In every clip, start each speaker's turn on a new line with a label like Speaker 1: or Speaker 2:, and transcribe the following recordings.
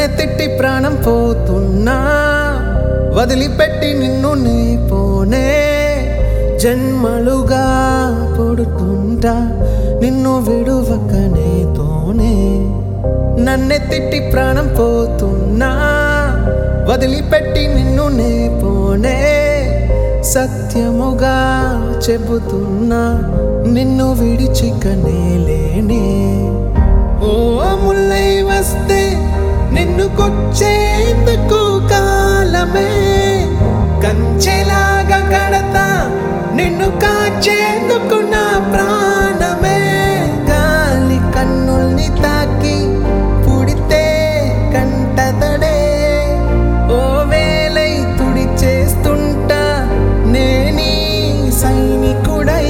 Speaker 1: నన్నే తిట్టి ప్రాణం పోతున్నా వదిలిపెట్టి నిన్ను నీ పోనే జన్మలుగా పొడుతుంటా నిన్ను విడువకనే తోనే నన్నే తిట్టి ప్రాణం పోతున్నా వదిలిపెట్టి నిన్ను నే పోనే సత్యముగా చెబుతున్నా నిన్ను విడిచికనే లేనే ఓ ముల్లై వస్తే నిన్ను కొచ్చేందుకు కాలమే కంచెలాగా కడతా నిన్ను కాచేందుకు నా ప్రాణమే గాలి కన్నుల్ని తాకి పుడితే కంటతడే ఓ వేలై తుడి చేస్తుంటా నేనీ సైనికుడై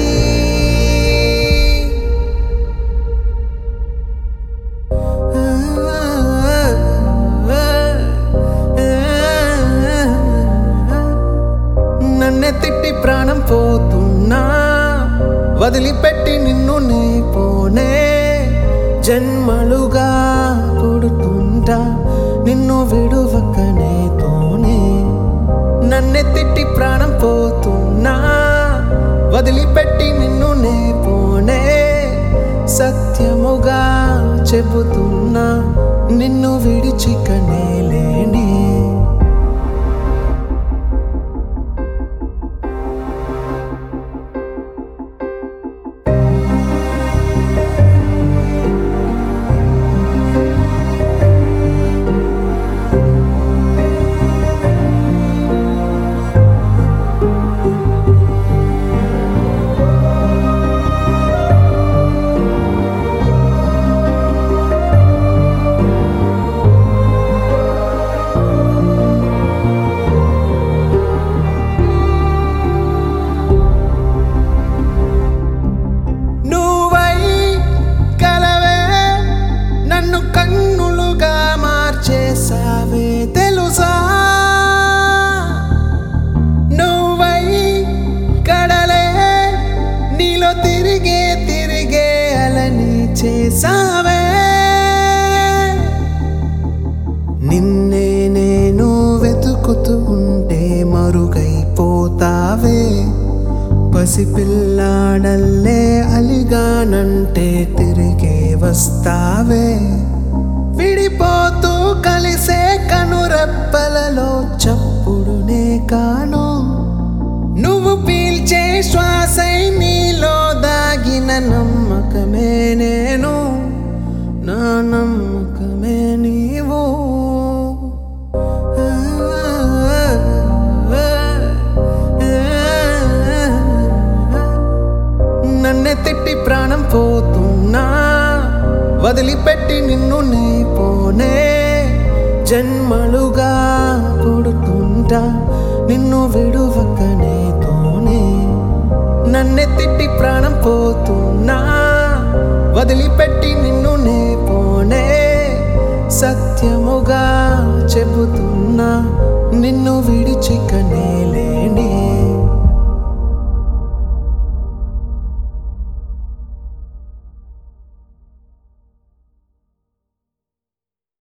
Speaker 1: నన్నే తిట్టి ప్రాణం పోతున్నా వదిలిపెట్టి నిన్ను నీ పోనే జన్మలుగా పుడుతుంటా నిన్ను విడువకనే తోనే నన్నే తిట్టి ప్రాణం పోతున్నా వదిలిపెట్టి నిన్ను నే పోనే సత్యముగా చెబుతున్నా నిన్ను విడిచికనే లేనే నువ్వై కలవే నన్ను కన్నులుగా మార్చేసావే తెలుసా నువ్వై కడలే నీలో తిరిగే తిరిగే అలని చేసావే నిన్నే నేను వెతుకుతూ ఉంటే మరుగైపోతావే పసిపిల్లాడల్లే అలిగానంటే తిరిగే వస్తావే విడిపోతూ కలిసే కనురెప్పలలో చప్పుడునే కాను నువ్వు పీల్చే శ్వాసై నీలో దాగిన నమ్మకమే నేను నా నమ్మకమే నీవు నన్నే తిట్టి ప్రాణం పోతున్నా వదిలిపెట్టి నిన్ను నీ పోనే జన్మలుగా పుడుతుంటా నిన్ను విడువకనే తోనే నన్నే తిట్టి ప్రాణం పోతున్నా వదిలిపెట్టి నిన్ను నే పోనే సత్యముగా చెబుతున్నా నిన్ను విడిచికనే